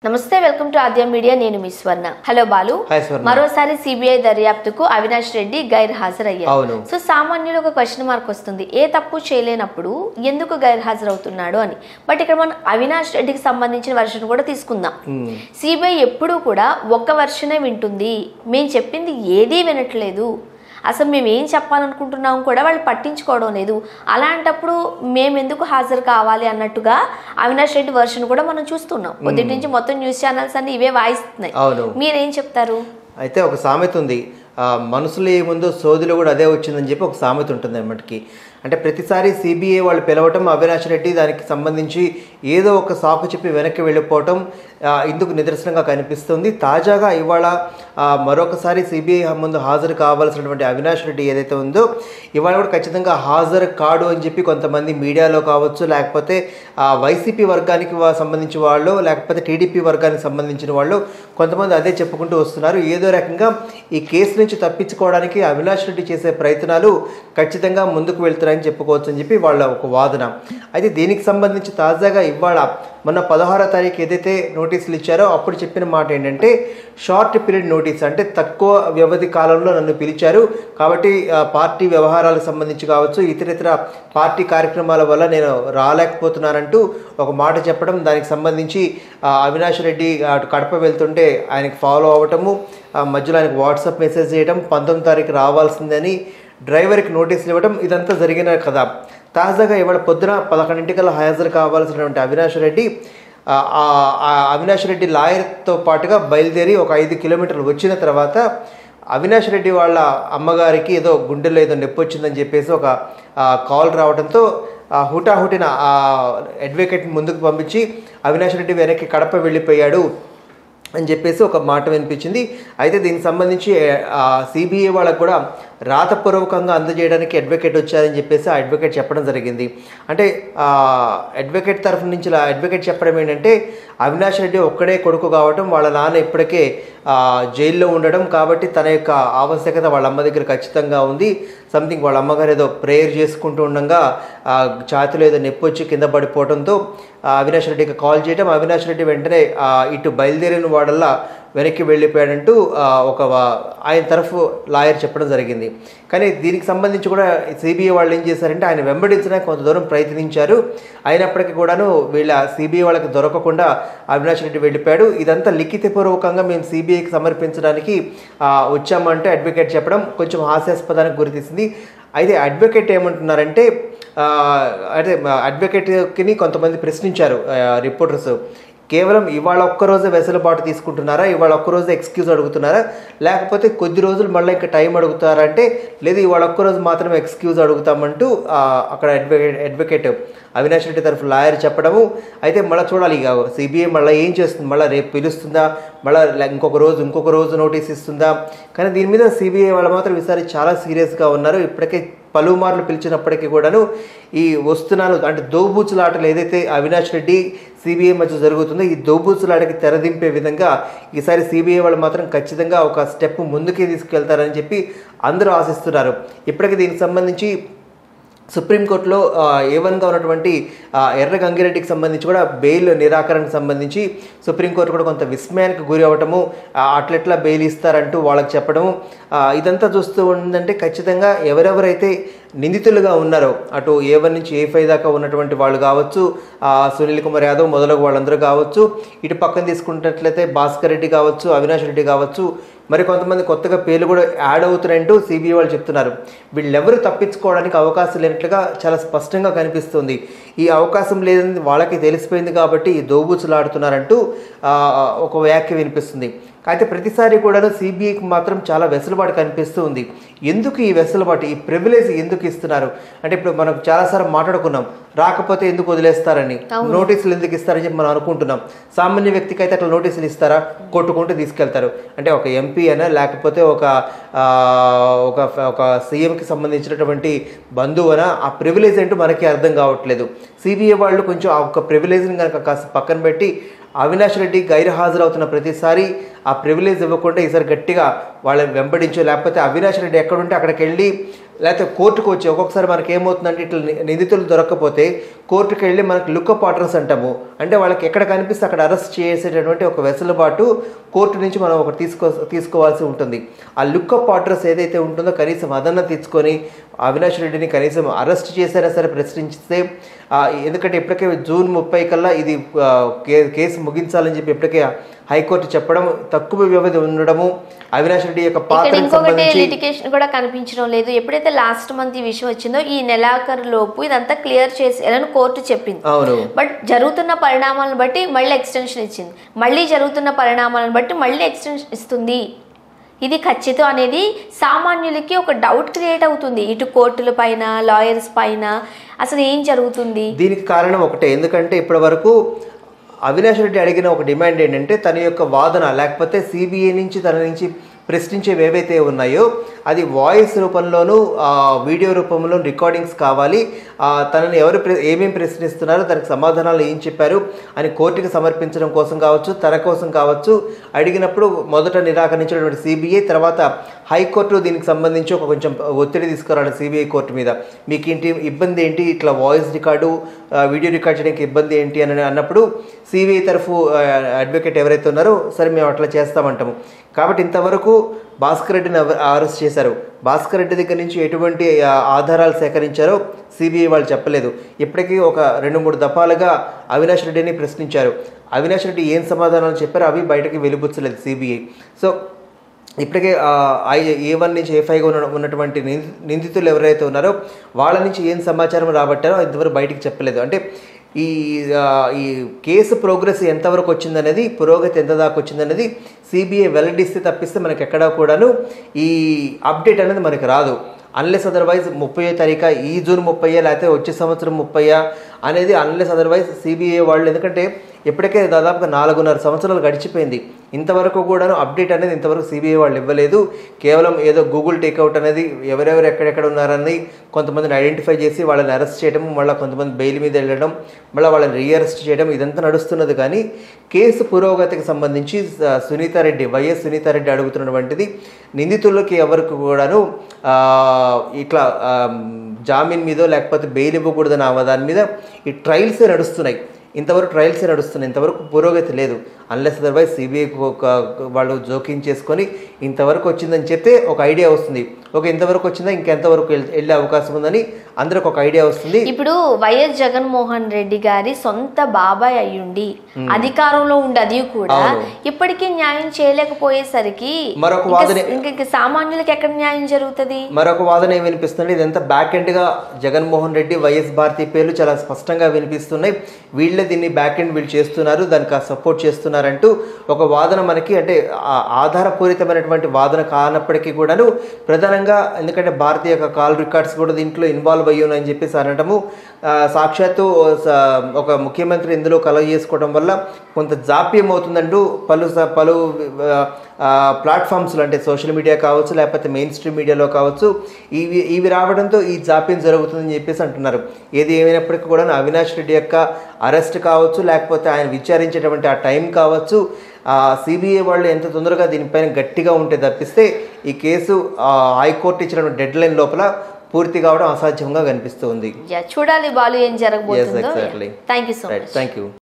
నమస్తే welcome to Aadya media నేను మీ స్వర్ణ హలో బాలు హాయ్ స్వర్ణ. మరోసారి సిబిఐ దర్యాప్తుకు అవినాష్ రెడ్డి గైర్ హాజరయ్యారు అవును. సో సామాన్యులు ఒక క్వశ్చన్ మార్క్ వస్తుంది ఏ తప్పు చేయలేనప్పుడు ఎందుకు గైర్ హాజరవుతున్నాడు అని బట్ ఇక్కడ మనం అవినాష్ రెడ్డికి సంబంధించిన వర్షన్ కూడా తీసుకుందాం సిబిఐ ఎప్పుడూ కూడా ఒక్క వర్షనే వింటుంది మేము చెప్పింది ఏదీ వినట్లేదు అసలు మేము ఏం చెప్పాలనుకుంటున్నాం కూడా వాళ్ళు పట్టించుకోవడం లేదు అలాంటప్పుడు మేము ఎందుకు హాజరు కావాలి అన్నట్టుగా అవినాష్ రెడ్డి వర్షన్ కూడా మనం చూస్తున్నాం పొద్దుటి నుంచి మొత్తం న్యూస్ ఛానల్స్ అన్ని ఇవే వాయిస్తున్నాయి అవును మీరేం చెప్తారు అయితే ఒక సామెత ఉంది ఆ, మనసులో ఏముందో సోదిలో కూడా అదే వచ్చిందని చెప్పి ఒక సామెత ఉంటుంది అన్నమాటకి అంటే ప్రతిసారి సిబిఐ వాళ్ళు పిలవటం అవినాష్ రెడ్డి దానికి సంబంధించి ఏదో ఒక సాకు చెప్పి వెనక్కి వెళ్ళిపోవటం ఆ, ఇందుకు నిదర్శనంగా కనిపిస్తుంది తాజాగా ఇవాళ ఆ, మరొకసారి సిబిఐ ముందు హాజరు కావాల్సినటువంటి అవినాష్ రెడ్డి ఏదైతే ఉందో ఇవాళ కూడా ఖచ్చితంగా హాజరు కాడు అని చెప్పి కొంతమంది మీడియాలో కావచ్చు లేకపోతే ఆ, వైసీపీ వర్గానికి వా- సంబంధించిన వాళ్ళు లేకపోతే టీడీపీ వర్గానికి సంబంధించిన వాళ్ళు కొంతమంది అదే చెప్పుకుంటూ వస్తున్నారు ఏదో రకంగా ఈ కేసు నుంచి తప్పించుకోవడానికి అవినాష్ రెడ్డి చేసే ప్రయత్నాలు ఖచ్చితంగా ముందుకు వెళ్తున్నాయని చెప్పుకోవచ్చు అని చెప్పి వాళ్ళ ఒక వాదన అయితే దీనికి సంబంధించి తాజాగా ఇవాళ మొన్న పదహారో తారీఖు ఏదైతే నోటీసులు ఇచ్చారో అప్పుడు చెప్పిన మాట ఏంటంటే షార్ట్ పీరియడ్ నోటీస్ అంటే తక్కువ వ్యవధి కాలంలో నన్ను పిలిచారు కాబట్టి ఆ, పార్టీ వ్యవహారాలకు సంబంధించి కావచ్చు ఇతరితర పార్టీ కార్యక్రమాల వల్ల నేను రాలేకపోతున్నానంటూ ఒక మాట చెప్పడం దానికి సంబంధించి ఆ, అవినాష్ రెడ్డి అటు కడప వెళ్తుంటే ఆయనకి ఫాలో అవ్వటము ఆ, మధ్యలో ఆయనకు వాట్సాప్ మెసేజ్ చేయడం పంతొమ్మిది తారీఖు రావాల్సిందని డ్రైవర్కి నోటీసులు ఇవ్వడం ఇదంతా జరిగిన కదా తాజాగా ఇవాళ పొద్దున పదకొండింటికల్లా హాజరు కావాల్సినటువంటి అవినాష్ రెడ్డి ఆ, ఆ, ఆ అవినాష్ రెడ్డి లాయర్తో పాటుగా బయలుదేరి ఒక ఐదు కిలోమీటర్లు వచ్చిన తర్వాత అవినాష్ రెడ్డి వాళ్ళ అమ్మగారికి ఏదో గుండెల్లో ఏదో నొప్పి వచ్చిందని చెప్పేసి ఒక ఆ, కాల్ రావడంతో ఆ హుటాహుటిన ఆ అడ్వకేట్ ముందుకు పంపించి అవినాష్ రెడ్డి వెనక్కి కడప వెళ్ళిపోయాడు అని చెప్పేసి ఒక మాట వినిపించింది అయితే దీనికి సంబంధించి సిబిఐ వాళ్ళకు కూడా రాతపూర్వకంగా అందజేయడానికి అడ్వకేట్ వచ్చారని చెప్పేసి ఆ అడ్వకేట్ చెప్పడం జరిగింది అంటే ఆ, అడ్వకేట్ తరఫు నుంచి ఇలా అడ్వకేట్ చెప్పడం ఏంటంటే అవినాష్ రెడ్డి ఒక్కడే కొడుకు కావటం వాళ్ళ నాన్న ఇప్పటికే ఆ, జైల్లో ఉండడం కాబట్టి తన యొక్క ఆవశ్యకత వాళ్ళ అమ్మ దగ్గర ఖచ్చితంగా ఉంది సంథింగ్ వాళ్ళ అమ్మగారు ఏదో ప్రేయర్ చేసుకుంటూ ఉండగా ఆ, ఛాతిలో ఏదో నొప్పి వచ్చి కింద పడిపోవడంతో ఆ, అవినాష్ రెడ్డికి కాల్ చేయడం అవినాష్ రెడ్డి వెంటనే ఆ, ఇటు బయలుదేరిన వాడల్లా వెనక్కి వెళ్ళిపోయాడంటూ ఆ, ఒక వా- ఆయన తరఫు లాయర్ చెప్పడం జరిగింది కానీ దీనికి సంబంధించి కూడా సిబిఐ వాళ్ళు ఏం చేశారంటే ఆయన వెంబడించడానికి కొంత దూరం ప్రయత్నించారు అయినప్పటికీ కూడాను వీళ్ళ సిబిఐ వాళ్ళకి దొరకకుండా అవినాష్ రెడ్డి వెళ్ళిపోయాడు ఇదంతా లిఖితపూర్వకంగా మేము సిబిఐకి సమర్పించడానికి ఆ, వచ్చామంటే అడ్వకేట్ చెప్పడం కొంచెం హాస్యాస్పదానికి గురితీసింది అయితే అడ్వకేట్ ఏమంటున్నారంటే ఆ, అంటే అడ్వకేట్కి కొంతమంది ప్రశ్నించారు రిపోర్టర్స్ కేవలం ఇవాళ ఒక్కరోజే వెసులుబాటు తీసుకుంటున్నారా ఇవాళ ఒక్కరోజు ఎక్స్క్యూజ్ అడుగుతున్నారా లేకపోతే కొద్ది రోజులు మళ్ళీ ఇంకా టైం అడుగుతారా అంటే లేదు ఇవాళ ఒక్కరోజు మాత్రమే ఎక్స్క్యూజ్ అడుగుతామంటూ ఆ, అక్కడ అడ్వకేట్ అడ్వకేట్ అవినాష్ రెడ్డి తరఫు లాయర్ చెప్పడము అయితే మళ్ళీ చూడాలి ఇక సిబిఐ మళ్ళీ ఏం చేస్తుంది మళ్ళీ రేపు పిలుస్తుందా మళ్ళీ ఇంకొక రోజు ఇంకొక రోజు నోటీస్ ఇస్తుందా కానీ దీని మీద సిబిఐ వాళ్ళు మాత్రం ఈసారి చాలా సీరియస్గా ఉన్నారు ఇప్పటికే పలుమార్లు పిలిచినప్పటికీ కూడాను ఈ వస్తున్నాను అంటే దోబూచులాటలు ఏదైతే అవినాష్ రెడ్డి సిబిఐ మధ్య జరుగుతుందో ఈ దోబూచులాటకి తెరదింపే విధంగా ఈసారి సిబిఐ వాళ్ళు మాత్రం ఖచ్చితంగా ఒక స్టెప్ ముందుకే తీసుకెళ్తారని చెప్పి అందరూ ఆశిస్తున్నారు ఇప్పటికీ దీనికి సంబంధించి సుప్రీంకోర్టులో ఏ వన్గా ఉన్నటువంటి ఆ, ఎర్ర గంగిరెడ్డికి సంబంధించి కూడా బెయిల్ నిరాకరణకు సంబంధించి సుప్రీంకోర్టు కూడా కొంత విస్మయానికి గురి అవ్వటము ఆ, అట్లెట్లా బెయిల్ ఇస్తారంటూ వాళ్ళకి చెప్పడము ఆ, ఇదంతా చూస్తూ ఉందంటే ఖచ్చితంగా ఎవరెవరైతే నిందితులుగా ఉన్నారో అటు ఏ వన్ నుంచి ఏ ఫైవ్ దాకా ఉన్నటువంటి వాళ్ళు కావచ్చు ఆ, సునీల్ కుమార్ యాదవ్ మొదలగు వాళ్ళందరూ కావచ్చు ఇటు పక్కన తీసుకున్నట్లయితే భాస్కర్ రెడ్డి కావచ్చు అవినాష్ రెడ్డి కావచ్చు మరి కొంతమంది కొత్తగా పేర్లు కూడా యాడ్ అవుతున్నాయంటూ సిబిఐ వాళ్ళు చెప్తున్నారు వీళ్ళెవరు తప్పించుకోవడానికి అవకాశం లేనట్లుగా చాలా స్పష్టంగా కనిపిస్తుంది ఈ అవకాశం లేదని వాళ్ళకి తెలిసిపోయింది కాబట్టి ఈ దోబూచులాడుతున్నారంటూ ఆ, ఒక వ్యాఖ్య వినిపిస్తుంది అయితే ప్రతిసారి కూడా సిబిఐకి మాత్రం చాలా వెసులుబాటు కనిపిస్తూ ఉంది ఎందుకు ఈ వెసులుబాటు ఈ ప్రివిలేజ్ ఎందుకు ఇస్తున్నారు అంటే ఇప్పుడు మనం చాలాసార్లు మాట్లాడుకున్నాం రాకపోతే ఎందుకు వదిలేస్తారని నోటీసులు ఎందుకు ఇస్తారని చెప్పి మనం అనుకుంటున్నాం సామాన్య వ్యక్తికి అయితే అట్లా నోటీసులు ఇస్తారా కొట్టుకుంటూ తీసుకెళ్తారు అంటే ఒక ఎంపీ అయినా లేకపోతే ఒక ఆ, ఒక ఒక సీఎంకి సంబంధించినటువంటి బంధువునా ఆ ప్రివిలేజ్ ఏంటో మనకి అర్థం కావట్లేదు సిబిఐ వాళ్ళు కొంచెం ఆ ఒక ప్రివిలేజ్ని కనుక కాస్త పక్కన పెట్టి అవినాష్ రెడ్డి గైరు హాజరవుతున్న ప్రతిసారి ఆ ప్రివిలేజ్ ఇవ్వకుండా ఈసారి గట్టిగా వాళ్ళని వెంబడించో లేకపోతే అవినాష్ రెడ్డి ఎక్కడుంటే అక్కడికి వెళ్ళి లేకపోతే కోర్టుకు వచ్చి ఒక్కొక్కసారి మనకి ఏమవుతుందంటే ఇట్లా ని- నిందితులు దొరకకపోతే కోర్టుకు వెళ్ళి మనకు లుక్అప్ ఆర్డర్స్ అంటాము అంటే వాళ్ళకి ఎక్కడ కనిపిస్తే అక్కడ అరెస్ట్ చేసేటటువంటి ఒక వెసులుబాటు కోర్టు నుంచి మనం ఒకటి తీసుకో తీసుకోవాల్సి ఉంటుంది ఆ లుక్అప్ ఆర్డర్స్ ఏదైతే ఉంటుందో కనీసం అదన్న తెచ్చుకొని అవినాష్ రెడ్డిని కనీసం అరెస్ట్ చేసైనా సరే ప్రశ్నిస్తే ఆ, ఎందుకంటే ఇప్పటికే జూన్ ముప్పై కల్లా ఇది ఆ, కే- కేసు ముగించాలని చెప్పి ఇప్పటికే హైకోర్టు చెప్పడం తక్కువ వ్యవధి ఉండడము అవినాష్ రెడ్డి యొక్క ఇక్కడ పాత్రకు ఇంకొకటి సంబంధించి లిటికేషన్ కూడా కనిపించడం లేదు ఎప్పుడైతే లాస్ట్ మంత్ ఈ విషయం వచ్చిందో ఈ నెలాఖరు లోపు ఇదంతా క్లియర్ చేసేయాలని కోర్టు చెప్పింది అవును బట్ జరుగుతున్న పరిణామాలను బట్టి మళ్ళీ ఎక్స్టెన్షన్ ఇచ్చింది మళ్ళీ జరుగుతున్న పరిణామాలను బట్టి మళ్ళీ ఎక్స్టెన్షన్ ఇస్తుంది ఇది ఖచ్చితం అనేది సామాన్యులకి ఒక డౌట్ క్రియేట్ అవుతుంది ఇటు కోర్టుల పైన లాయర్స్ పైన అసలు ఏం జరుగుతుంది దీనికి కారణం ఒకటే ఎందుకంటే ఇప్పటి వరకు అవినాష్ రెడ్డి అడిగిన ఒక డిమాండ్ ఏంటంటే తన యొక్క వాదన లేకపోతే సిబిఐ నుంచి తన నుంచి ప్రశ్నించేవి ఏవైతే ఉన్నాయో అది వాయిస్ రూపంలోనూ ఆ, వీడియో రూపంలో రికార్డింగ్స్ కావాలి ఆ, తనని ఎవరు ప్ర- ఏమేమి ప్రశ్నిస్తున్నారో దానికి సమాధానాలు ఏం చెప్పారు అని కోర్టుకి సమర్పించడం కోసం కావచ్చు తన కోసం కావచ్చు అడిగినప్పుడు మొదట నిరాకరించినటువంటి సిబిఐ తర్వాత హైకోర్టు దీనికి సంబంధించి ఒక కొంచెం ఒత్తిడి తీసుకురావడం సిబిఐ కోర్టు మీద మీకు ఏంటి ఇబ్బంది ఏంటి ఇట్లా వాయిస్ రికార్డు ఆ, వీడియో రికార్డ్ చేయడానికి ఇబ్బంది ఏంటి అని అన్నప్పుడు సిబిఐ తరఫు ఆ, అడ్వకేట్ ఎవరైతే ఉన్నారో సరే మేము అట్లా చేస్తామంటాము కాబట్టి ఇంతవరకు భాస్కర్ రెడ్డిని అవ- అరెస్ట్ చేశారు భాస్కర్ రెడ్డి దగ్గర నుంచి ఎటువంటి ఆ, ఆధారాలు సేకరించారో సిబిఐ వాళ్ళు చెప్పలేదు ఇప్పటికీ ఒక రెండు మూడు దఫాలుగా అవినాష్ రెడ్డిని ప్రశ్నించారు అవినాష్ రెడ్డి ఏం సమాధానాలు చెప్పారో అవి బయటకి వెలుబుచ్చలేదు సిబిఐ సో ఇప్పటికే ఐ ఏ వన్ నుంచి ఏ ఫైవ్గా ఉన్న ఉన్నటువంటి నింది- నిందితులు ఎవరైతే ఉన్నారో వాళ్ళ నుంచి ఏం సమాచారం రాబట్టారో ఇంతవరకు బయటికి చెప్పలేదు అంటే ఈ ఆ, ఈ కేసు ప్రోగ్రెస్ ఎంతవరకు వచ్చిందనేది పురోగతి ఎంత దాకా వచ్చిందనేది సిబిఐ వెల్లడిస్తే తప్పిస్తే మనకి ఎక్కడా కూడాను ఈ అప్డేట్ అనేది మనకి రాదు అన్లెస్ అదర్వైజ్ ముప్పై తారీఖు ఈ జూన్ ముప్పై లేకపోతే వచ్చే సంవత్సరం ముప్పై అనేది అన్లెస్ అదర్వైజ్ సిబిఐ వాళ్ళు ఎందుకంటే ఇప్పటికే దాదాపుగా నాలుగున్నర సంవత్సరాలు గడిచిపోయింది ఇంతవరకు కూడాను అప్డేట్ అనేది ఇంతవరకు సిబిఐ వాళ్ళు ఇవ్వలేదు కేవలం ఏదో గూగుల్ టేక్అవుట్ అనేది ఎవరెవరు ఎక్కడెక్కడ ఉన్నారని కొంతమందిని ఐడెంటిఫై చేసి వాళ్ళని అరెస్ట్ చేయడం మళ్ళీ కొంతమంది బెయిల్ మీద వెళ్ళడం మళ్ళీ వాళ్ళని రీఅరెస్ట్ చేయడం ఇదంతా నడుస్తున్నది కానీ కేసు పురోగతికి సంబంధించి స- సునీతారెడ్డి వైఎస్ సునీతారెడ్డి అడుగుతున్నటువంటిది నిందితులకి ఎవరికి కూడాను ఆ, ఇట్లా ఆ, జామీన్ మీదో లేకపోతే బెయిల్ ఇవ్వకూడదని ఆ దాని మీద ఈ ట్రయల్సే నడుస్తున్నాయి ఇంతవరకు ట్రయల్సే నడుస్తున్నాయి ఇంతవరకు పురోగతి లేదు అన్లెస్ అదర్వైజ్ సిబిఐ వాళ్ళు జోక్యం చేసుకొని ఇంతవరకు వచ్చిందని చెప్తే ఒక ఐడియా వస్తుంది ఓకే ఇంతవరకు వచ్చిందా ఇంకెంతవరకు వెళ్- వెళ్ళే అవకాశం ఉందని అందరికి ఒక ఐడియా వస్తుంది ఇప్పుడు వైఎస్ జగన్మోహన్ రెడ్డి గారి సొంత బాబాయ్ అయ్యుండి అధికారంలో ఉండి అది కూడా అవును. ఇప్పటికీ న్యాయం చేయలేకపోయేసరికి మరొక ఇంకా- వాదనే- ఇంకా ఇంకా సామాన్యులకు ఎక్కడ న్యాయం జరుగుతుంది మరొక వాదన ఏం వినిపిస్తుంది ఇదంతా బ్యాక్ ఎండ్గా జగన్మోహన్ రెడ్డి వైఎస్ భారతి పేర్లు చాలా స్పష్టంగా వినిపిస్తున్నాయి వీళ్ళే దీన్ని బ్యాక్ ఎండ్ వీళ్ళు చేస్తున్నారు దానికి సపోర్ట్ చేస్తున్నారంటూ ఒక వాదన మనకి అంటే ఆ- ఆధారపూరితమైనటువంటి వాదన కానప్పటికీ కూడాను ప్రధానంగా ఎందుకంటే భారతి యొక్క కాల్ రికార్డ్స్ కూడా దీంట్లో ఇన్వాల్వ్ అయ్యి ఉన్నాయని చెప్పేసి అనటము ఆ, సాక్షాత్తు స- ఒక ముఖ్యమంత్రి ఇందులో కలవ చేసుకోవడం వల్ల కొంత జాప్యం అవుతుందంటూ పలు స- పలు ఆ, ప్లాట్ఫామ్స్లో అంటే సోషల్ మీడియా కావచ్చు లేకపోతే మెయిన్ స్ట్రీమ్ మీడియాలో కావచ్చు ఇవి ఇవి రావడంతో ఈ జాప్యం జరుగుతుందని చెప్పేసి అంటున్నారు ఏది ఏమైనప్పటికీ కూడా అవినాష్ రెడ్డి యొక్క అరెస్ట్ కావచ్చు లేకపోతే ఆయన విచారించేటువంటి ఆ టైం కావచ్చు సిబిఐ వాళ్ళు ఎంత తొందరగా దీనిపైన గట్టిగా ఉంటే తప్పిస్తే ఈ కేసు ఆ, హైకోర్టు ఇచ్చిన డెడ్ లైన్ లోపల పూర్తి కావడం అసాధ్యంగా కనిపిస్తుంది యా, చూడాలి బాలు ఏం జరగబోతుందో exactly. Thank you so right much thank you